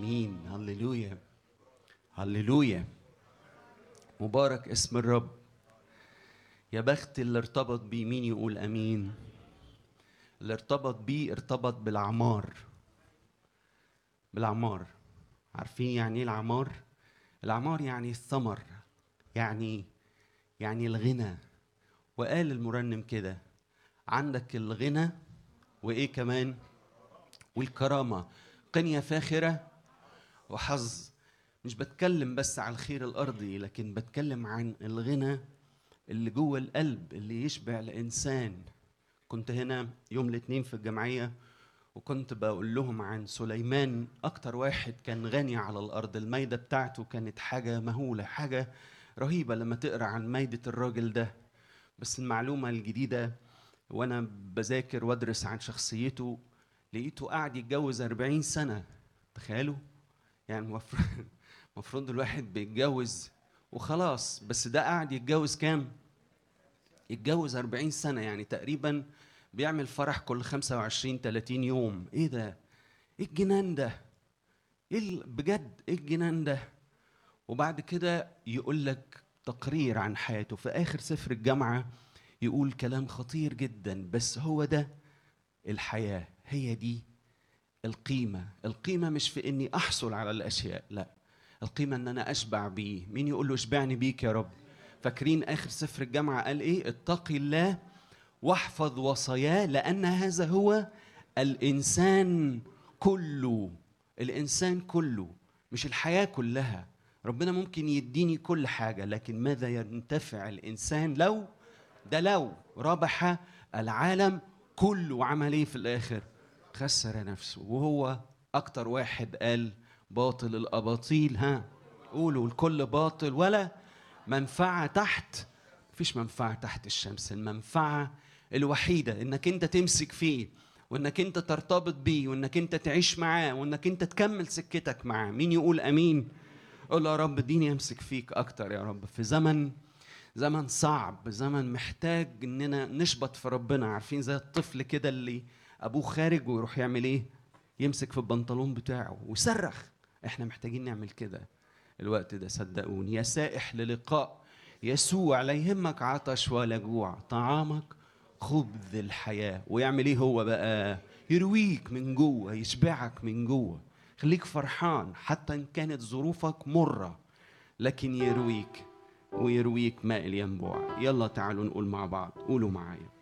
امين هللويا هللويا مبارك اسم الرب يا بخت اللي ارتبط بيه مين يقول امين اللي ارتبط بيه ارتبط بالعمار بالعمار عارفين يعني ايه العمار العمار يعني الثمر يعني يعني الغنى وقال المرنم كده عندك الغنى وايه كمان والكرامه قنيه فاخره وحظ مش بتكلم بس على الخير الارضي لكن بتكلم عن الغنى اللي جوه القلب اللي يشبع الانسان كنت هنا يوم الاثنين في الجمعيه وكنت بقول لهم عن سليمان اكتر واحد كان غني على الارض المايده بتاعته كانت حاجه مهوله حاجه رهيبه لما تقرا عن مايده الراجل ده بس المعلومه الجديده وانا بذاكر وادرس عن شخصيته لقيته قاعد يتجوز 40 سنه تخيلوا يعني المفروض المفروض الواحد بيتجوز وخلاص بس ده قاعد يتجوز كام يتجوز 40 سنه يعني تقريبا بيعمل فرح كل 25 30 يوم ايه ده ايه الجنان ده ايه ال- بجد ايه الجنان ده وبعد كده يقول لك تقرير عن حياته في اخر سفر الجامعه يقول كلام خطير جدا بس هو ده الحياه هي دي القيمه القيمه مش في اني احصل على الاشياء لا القيمه ان انا اشبع بيه مين يقول له اشبعني بيك يا رب فاكرين اخر سفر الجامعه قال ايه اتقي الله واحفظ وصاياه لان هذا هو الانسان كله الانسان كله مش الحياه كلها ربنا ممكن يديني كل حاجه لكن ماذا ينتفع الانسان لو ده لو ربح العالم كله وعمل ايه في الاخر خسر نفسه وهو اكتر واحد قال باطل الاباطيل ها قولوا الكل باطل ولا منفعه تحت مفيش منفعه تحت الشمس المنفعه الوحيده انك انت تمسك فيه وانك انت ترتبط بيه وانك انت تعيش معاه وانك انت تكمل سكتك معاه مين يقول امين قول له يا رب اديني امسك فيك اكتر يا رب في زمن زمن صعب زمن محتاج اننا نشبط في ربنا عارفين زي الطفل كده اللي ابوه خارج ويروح يعمل ايه يمسك في البنطلون بتاعه ويصرخ احنا محتاجين نعمل كده الوقت ده صدقوني يا سائح للقاء يسوع لا يهمك عطش ولا جوع طعامك خبز الحياة ويعمل ايه هو بقى يرويك من جوه يشبعك من جوه خليك فرحان حتى ان كانت ظروفك مرة لكن يرويك ويرويك ماء الينبوع يلا تعالوا نقول مع بعض قولوا معايا